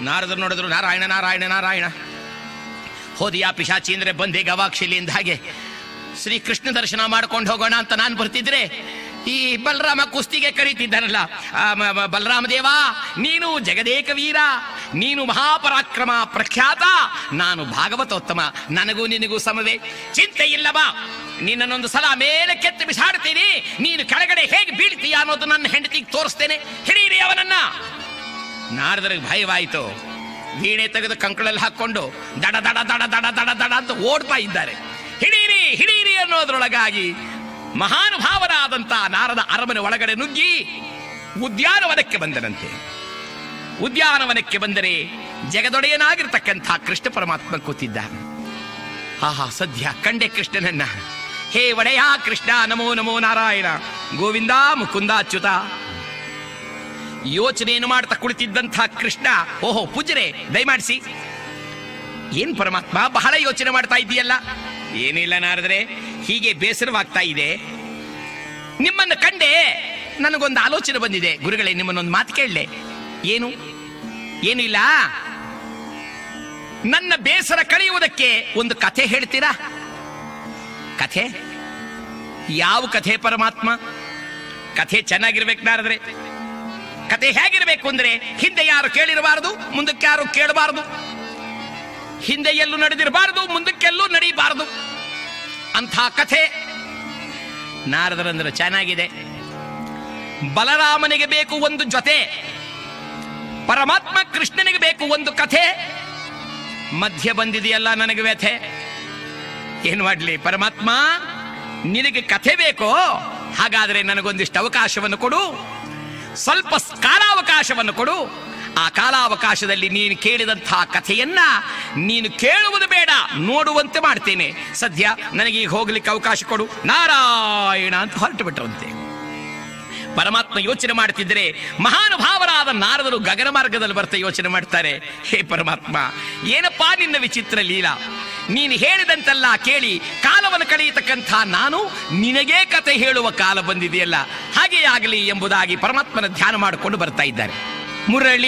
ನಾರದರು ನೋಡಿದ್ರು ನಾರಾಯಣ ನಾರಾಯಣ ನಾರಾಯಣ ಹೋದಿಯಾ ಪಿಶಾಚಿ ಅಂದ್ರೆ ಬಂದೆ ಗವಾಕ್ಷಿಲಿ ಅಂದ ಹಾಗೆ ಶ್ರೀ ಕೃಷ್ಣ ದರ್ಶನ ಮಾಡ್ಕೊಂಡು ಹೋಗೋಣ ಅಂತ ನಾನು ಬರ್ತಿದ್ರೆ ಈ ಬಲರಾಮ ಕುಸ್ತಿಗೆ ಕರೀತಿದ್ದಾನಲ್ಲ ಆ, ಮ- ಮ- ಬಲರಾಮ ದೇವ ನೀನು ಜಗದೇಕ ವೀರ ನೀನು ಮಹಾಪರಾಕ್ರಮ ಪ್ರಖ್ಯಾತ ನಾನು ಭಾಗವತೋತ್ತಮ ನನಗೂ ನಿನಗೂ ಸಮವೇ ಚಿಂತೆ ಇಲ್ಲವಾ ನಿನ್ನನ್ನೊಂದು ಸಲ ಮೇಲೆ ಕೆತ್ತು ಬಿಸಾಡ್ತೀನಿ ನೀನು ಕೆಳಗಡೆ ಹೇಗೆ ಬೀಳ್ತೀಯ ಅನ್ನೋದು ನನ್ನ ಹೆಂಡತಿಗೆ ತೋರಿಸ್ತೇನೆ ಹಿಡೀರಿ ಅವನನ್ನ ನಾರದರಿಗೆ ಭಯವಾಯಿತು ವೀಣೆ ತೆಗೆದು ಕಂಕಳಲ್ಲಿ ಹಾಕೊಂಡು ದಡ ದಡ ದಡ ದಡ ದಡ ದಡ ಅಂತ ಓಡ್ತಾ ಇದ್ದಾರೆ ಹಿಡೀರಿ ಹಿಡೀರಿ ಅನ್ನೋದ್ರೊಳಗಾಗಿ ಮಹಾನುಭಾವರಾದಂತ ನಾರದ ಅರಮನೆ ಒಳಗಡೆ ನುಗ್ಗಿ ಉದ್ಯಾನವನಕ್ಕೆ ಬಂದನಂತೆ ಉದ್ಯಾನವನಕ್ಕೆ ಬಂದರೆ ಜಗದೊಡೆಯನಾಗಿರ್ತಕ್ಕಂಥ ಕೃಷ್ಣ ಪರಮಾತ್ಮ ಕೂತಿದ್ದ ಆಹಾ ಸದ್ಯ ಕಂಡೆ ಕೃಷ್ಣನನ್ನ ಹೇ ಒಡೆಯ ಕೃಷ್ಣ ನಮೋ ನಮೋ ನಾರಾಯಣ ಗೋವಿಂದ ಮುಕುಂದ ಅಚ್ಯುತ ಯೋಚನೆಯನ್ನು ಮಾಡ್ತಾ ಕುಳಿತಿದ್ದಂಥ ಕೃಷ್ಣ ಓಹೋ ಪೂಜರೆ ದಯಮಾಡಿಸಿ ಏನ್ ಪರಮಾತ್ಮ ಬಹಳ ಯೋಚನೆ ಮಾಡ್ತಾ ಇದೆಯಲ್ಲ ಏನಿಲ್ಲ ನಾರದ್ರೆ ಹೀಗೆ ಬೇಸರವಾಗ್ತಾ ಇದೆ ನಿಮ್ಮನ್ನು ಕಂಡೆ ನನಗೊಂದು ಆಲೋಚನೆ ಬಂದಿದೆ ಗುರುಗಳೇ ನಿಮ್ಮನ್ನೊಂದು ಮಾತು ಕೇಳಲೆ ಏನು ಏನಿಲ್ಲ ನನ್ನ ಬೇಸರ ಕಳೆಯುವುದಕ್ಕೆ ಒಂದು ಕಥೆ ಹೇಳ್ತೀರಾ ಕಥೆ ಯಾವ ಕಥೆ ಪರಮಾತ್ಮ ಕಥೆ ಚೆನ್ನಾಗಿರ್ಬೇಕು ನಾರದ್ರೆ ಕತೆ ಹೇಗಿರಬೇಕು ಅಂದ್ರೆ ಹಿಂದೆ ಯಾರು ಕೇಳಿರಬಾರದು ಮುಂದಕ್ಕೆ ಯಾರು ಕೇಳಬಾರದು ಹಿಂದೆ ಎಲ್ಲೂ ನಡೆದಿರಬಾರದು ಮುಂದಕ್ಕೆಲ್ಲೂ ನಡೀಬಾರದು ಅಂಥ ಕಥೆ ನಾರದರಂದ್ರೆ ಚೆನ್ನಾಗಿದೆ ಬಲರಾಮನಿಗೆ ಬೇಕು ಒಂದು ಜೊತೆ ಪರಮಾತ್ಮ ಕೃಷ್ಣನಿಗೆ ಬೇಕು ಒಂದು ಕಥೆ ಮಧ್ಯ ಬಂದಿದೆಯಲ್ಲ ನನಗೆ ವ್ಯಥೆ ಏನು ಮಾಡ್ಲಿ ಪರಮಾತ್ಮ ನಿನಗೆ ಕಥೆ ಬೇಕೋ ಹಾಗಾದ್ರೆ ನನಗೊಂದಿಷ್ಟು ಅವಕಾಶವನ್ನು ಕೊಡು ಸ್ವಲ್ಪ ಸ್- ಕಾಲಾವಕಾಶವನ್ನು ಕೊಡು ಆ ಕಾಲಾವಕಾಶದಲ್ಲಿ ನೀನು ಕೇಳಿದಂತಹ ಕಥೆಯನ್ನ ನೀನು ಕೇಳುವುದು ಬೇಡ ನೋಡುವಂತೆ ಮಾಡ್ತೇನೆ ಸದ್ಯ ನನಗೆ ಈಗ ಹೋಗ್ಲಿಕ್ಕೆ ಅವಕಾಶ ಕೊಡು ನಾರಾಯಣ ಅಂತ ಹೊರಟು ಬಿಟ್ಟರಂತೆ ಪರಮಾತ್ಮ ಯೋಚನೆ ಮಾಡ್ತಿದ್ರೆ ಮಹಾನುಭಾವರಾದ ನಾರದರು ಗಗನ ಮಾರ್ಗದಲ್ಲಿ ಬರ್ತಾ ಯೋಚನೆ ಮಾಡ್ತಾರೆ ಹೇ ಪರಮಾತ್ಮ ಏನಪ್ಪಾ ನಿನ್ನ ವಿಚಿತ್ರ ಲೀಲಾ ನೀನು ಹೇಳಿದಂತೆಲ್ಲ ಕೇಳಿ ಕಾಲವನ್ನು ಕಳೆಯತಕ್ಕಂಥ ನಾನು ನಿನಗೇ ಕತೆ ಹೇಳುವ ಕಾಲ ಬಂದಿದೆಯಲ್ಲ ಹಾಗೇ ಆಗಲಿ ಎಂಬುದಾಗಿ ಪರಮಾತ್ಮನ ಧ್ಯಾನ ಮಾಡಿಕೊಂಡು ಬರ್ತಾ ಇದ್ದಾರೆ ಮುರಳಿ